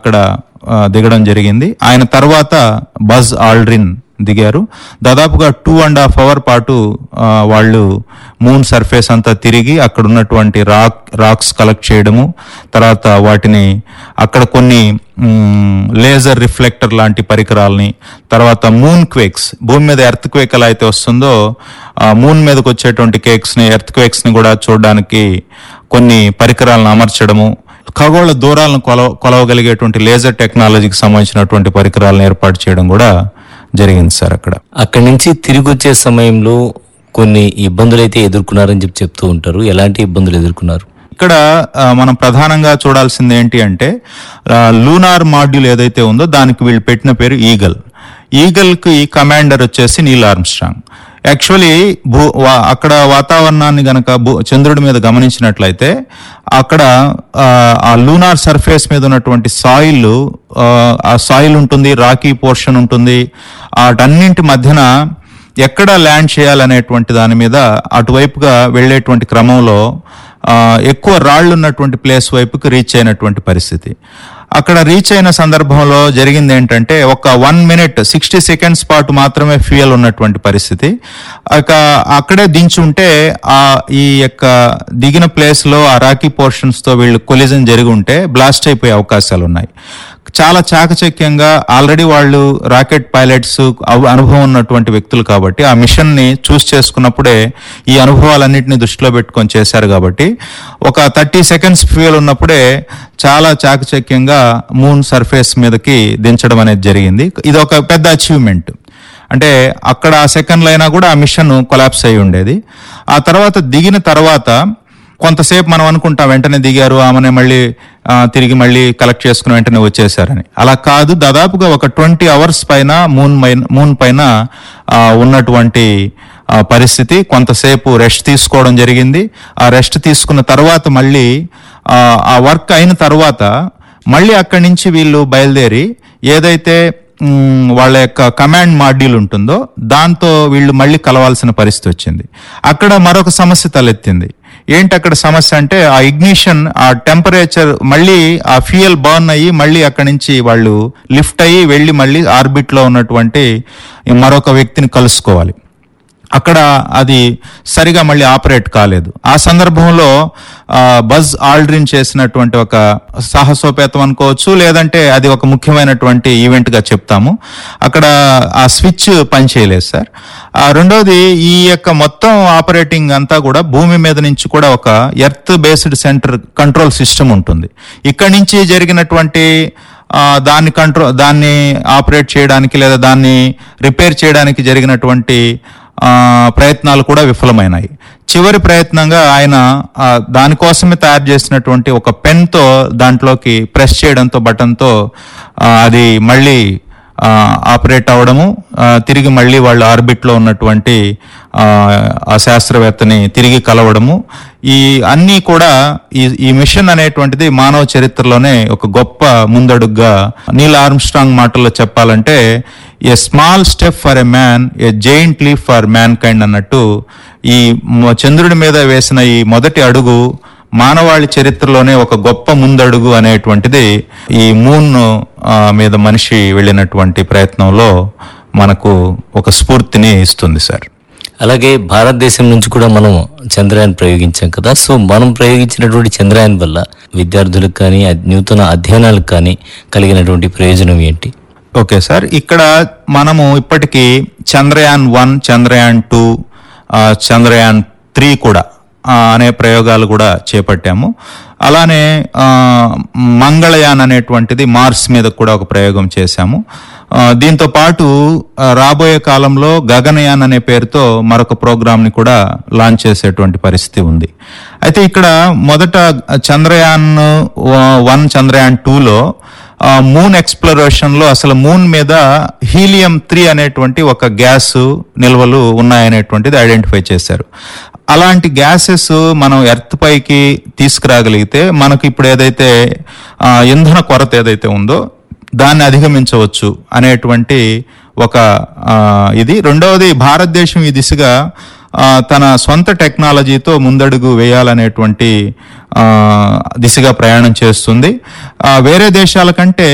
అక్కడ ఆ, దిగడం జరిగింది ఆయన తర్వాత బజ్ ఆల్డ్రిన్ దిగారు దాదాపుగా టూ అండ్ హాఫ్ అవర్ పాటు ఆ, వాళ్ళు మూన్ సర్ఫేస్ అంతా తిరిగి అక్కడ ఉన్నటువంటి రాక్ రాక్స్ కలెక్ట్ చేయడము తర్వాత వాటిని అక్కడ కొన్ని లేజర్ రిఫ్లెక్టర్ లాంటి పరికరాలని తర్వాత మూన్ క్వేక్స్ భూమి మీద ఎర్త్ క్వేక్ ఎలా అయితే వస్తుందో ఆ మూన్ మీదకి వచ్చేటువంటి కేక్స్ ని ఎర్త్ క్వేక్స్ ని కూడా చూడడానికి కొన్ని పరికరాలను అమర్చడము ఖగోళ దూరాలను కొలవ కొలవగలిగేటువంటి లేజర్ టెక్నాలజీకి సంబంధించినటువంటి పరికరాలను ఏర్పాటు చేయడం కూడా జరిగింది సార్ అక్కడ అక్కడి నుంచి తిరిగి వచ్చే సమయంలో కొన్ని ఇబ్బందులు అయితే ఎదుర్కొన్నారని చెప్పి చెప్తూ ఉంటారు ఎలాంటి ఇబ్బందులు ఎదుర్కొన్నారు ఇక్కడ ఆ, మనం ప్రధానంగా చూడాల్సింది ఏంటి అంటే లూనార్ మాడ్యూల్ ఏదైతే ఉందో దానికి వీళ్ళు పెట్టిన పేరు ఈగల్ ఈగల్ కి కమాండర్ వచ్చేసి నీల్ ఆర్మ్స్ట్రాంగ్ యాక్చువల్లీ భూ వా- అక్కడ వాతావరణాన్ని గనక భూ- చంద్రుడి మీద గమనించినట్లయితే అక్కడ ఆ, ఆ లూనార్ సర్ఫేస్ మీద ఉన్నటువంటి సాయిల్ ఆ సాయిల్ ఉంటుంది రాకీ పోర్షన్ ఉంటుంది వాటన్నింటి మధ్యన ఎక్కడ ల్యాండ్ చేయాలనేటువంటి దాని మీద అటువైపుగా వెళ్ళేటువంటి క్రమంలో ఆ, ఎక్కువ రాళ్ళు ఉన్నటువంటి ప్లేస్ వైపుకి రీచ్ అయినటువంటి పరిస్థితి అక్కడ రీచ్ అయిన సందర్భంలో జరిగింది ఏంటంటే ఒక వన్ మినిట్ సిక్స్టీ సెకండ్స్ పాటు మాత్రమే ఫ్యూయల్ ఉన్నటువంటి పరిస్థితి ఇక అక్కడే దించుంటే ఆ ఈ యొక్క దిగిన ప్లేస్ లో ఆ రాకీ పోర్షన్స్ తో వీళ్ళు కొలిజన్ జరిగి ఉంటే బ్లాస్ట్ అయిపోయే అవకాశాలు ఉన్నాయి చాలా చాకచక్యంగా ఆల్రెడీ వాళ్ళు రాకెట్ పైలట్స్ అవ- అనుభవం ఉన్నటువంటి వ్యక్తులు కాబట్టి ఆ మిషన్ ని చూస్ చేసుకున్నప్పుడే ఈ అనుభవాలన్నింటినీ దృష్టిలో పెట్టుకొని చేశారు కాబట్టి ఒక థర్టీ సెకండ్స్ ఫ్యూయల్ ఉన్నప్పుడే చాలా చాకచక్యంగా మూన్ సర్ఫేస్ మీదకి దించడం అనేది జరిగింది ఇది ఒక పెద్ద అచీవ్మెంట్ అంటే అక్కడ ఆ సెకండ్లు అయినా కూడా ఆ మిషన్ కొలాప్స్ అయి ఉండేది ఆ తర్వాత దిగిన తర్వాత కొంతసేపు మనం అనుకుంటాం వెంటనే దిగారు ఆమెనే మళ్ళీ ఆ, తిరిగి మళ్ళీ కలెక్ట్ చేసుకుని వెంటనే వచ్చేసారని అలా కాదు దాదాపుగా ఒక ట్వంటీ అవర్స్ పైన మూన్ పైన మూన్ పైన ఆ, ఉన్నటువంటి ఆ, పరిస్థితి కొంతసేపు రెస్ట్ తీసుకోవడం జరిగింది ఆ రెస్ట్ తీసుకున్న తర్వాత మళ్ళీ ఆ, ఆ వర్క్ అయిన తర్వాత మళ్ళీ అక్కడి నుంచి వీళ్ళు బయలుదేరి ఏదైతే మ్, వాళ్ళ యొక్క కమాండ్ మాడ్యూల్ ఉంటుందో దాంతో వీళ్ళు మళ్ళీ కలవాల్సిన పరిస్థితి వచ్చింది అక్కడ మరొక సమస్య తలెత్తింది ఏంటి అక్కడ సమస్య అంటే ఆ ఇగ్నిషన్ ఆ టెంపరేచర్ మళ్ళీ ఆ ఫ్యూయల్ బర్న్ అయ్యి మళ్ళీ అక్కడి నుంచి వాళ్ళు లిఫ్ట్ అయ్యి వెళ్ళి మళ్ళీ ఆర్బిట్ లో ఉన్నటువంటి మరొక వ్యక్తిని కలుసుకోవాలి అక్కడ అది సరిగా మళ్ళీ ఆపరేట్ కాలేదు ఆ సందర్భంలో ఆ, బజ్ ఆల్డ్రిన్ చేసినటువంటి ఒక సాహసోపేతం అనుకోవచ్చు లేదంటే అది ఒక ముఖ్యమైనటువంటి ఈవెంట్ గా చెప్తాము అక్కడ ఆ స్విచ్ పనిచేయలేదు సార్ ఆ రెండోది ఈ యొక్క మొత్తం ఆపరేటింగ్ అంతా కూడా భూమి మీద నుంచి కూడా ఒక earth based centre control system ఉంటుంది ఇక్కడి నుంచి జరిగినటువంటి ఆ, దాన్ని కంట్రోల్ దాన్ని ఆపరేట్ చేయడానికి లేదా దాన్ని రిపేర్ చేయడానికి జరిగినటువంటి ఆ, ప్రయత్నాలు కూడా విఫలమైనాయి చివరి ప్రయత్నంగా ఆయన ఆ, దానికోసమే తయారు చేసినటువంటి ఒక పెన్తో దాంట్లోకి ప్రెస్ చేయడంతో బటన్తో ఆ, అది మళ్ళీ ఆ, ఆపరేట్ అవడము ఆ, తిరిగి మళ్ళీ వాళ్ళు ఆర్బిట్లో ఉన్నటువంటి ఆ, ఆ శాస్త్రవేత్తని తిరిగి కలవడము ఈ అన్నీ కూడా ఈ ఈ మిషన్ అనేటువంటిది మానవ చరిత్రలోనే ఒక గొప్ప ముందడుగ్గా నీల్ ఆర్మ్స్ట్రాంగ్ మాటల్లో చెప్పాలంటే a small step for a man a giant leap for mankind అన్నట్టు ఈ మొ- చంద్రుడి మీద వేసిన ఈ మొదటి అడుగు మానవాళి చరిత్రలోనే ఒక గొప్ప ముందడుగు అనేటువంటిది ఈ మూన్ ఆ, మీద మనిషి వెళ్ళినటువంటి ప్రయత్నంలో మనకు ఒక స్ఫూర్తిని ఇస్తుంది సార్ అలాగే భారతదేశం నుంచి కూడా మనం చంద్రయాన్ ప్రయోగించాం కదా సో మనం ప్రయోగించినటువంటి చంద్రయాన్ వల్ల విద్యార్థులకు కానీ అద్- నూతన అధ్యయనాలకు కానీ కలిగినటువంటి ప్రయోజనం ఏంటి ఓకే సార్ ఇక్కడ మనము ఇప్పటికీ Chandrayaan one Chandrayaan two Chandrayaan three కూడా ఆ, అనే ప్రయోగాలు కూడా చేపట్టాము అలానే ఆ, మంగళయాన్ అనేటువంటిది మార్స్ మీద కూడా ఒక ప్రయోగం చేశాము ఆ, దీంతో పాటు ఆ, రాబోయే కాలంలో గగనయాన్ అనే పేరుతో మరొక ప్రోగ్రామ్ ని కూడా లాంచ్ చేసేటువంటి పరిస్థితి ఉంది అయితే ఇక్కడ మొదట చంద్రయాన్ వన్ చంద్రయాన్ టూలో ఆ, మూన్ ఎక్స్ప్లోరేషన్ లో అసలు మూన్ మీద హీలియం త్రీ అనేటువంటి ఒక గ్యాస్ నిల్వలు ఉన్నాయనేటువంటిది ఐడెంటిఫై చేశారు అలాంటి గ్యాసెస్ మనం ఎర్త్ పైకి తీసుకురాగలిగితే మనకు ఇప్పుడు ఏదైతే ఆ, ఇంధన కొరత ఏదైతే ఉందో దాన్ని అధిగమించవచ్చు అనేటువంటి ఒక ఆ, ఇది రెండవది భారతదేశం ఈ దిశగా ఆ, తన సొంత టెక్నాలజీతో ముందడుగు వేయాలనేటువంటి ఆ, దిశగా ప్రయాణం చేస్తుంది ఆ, వేరే దేశాల కంటే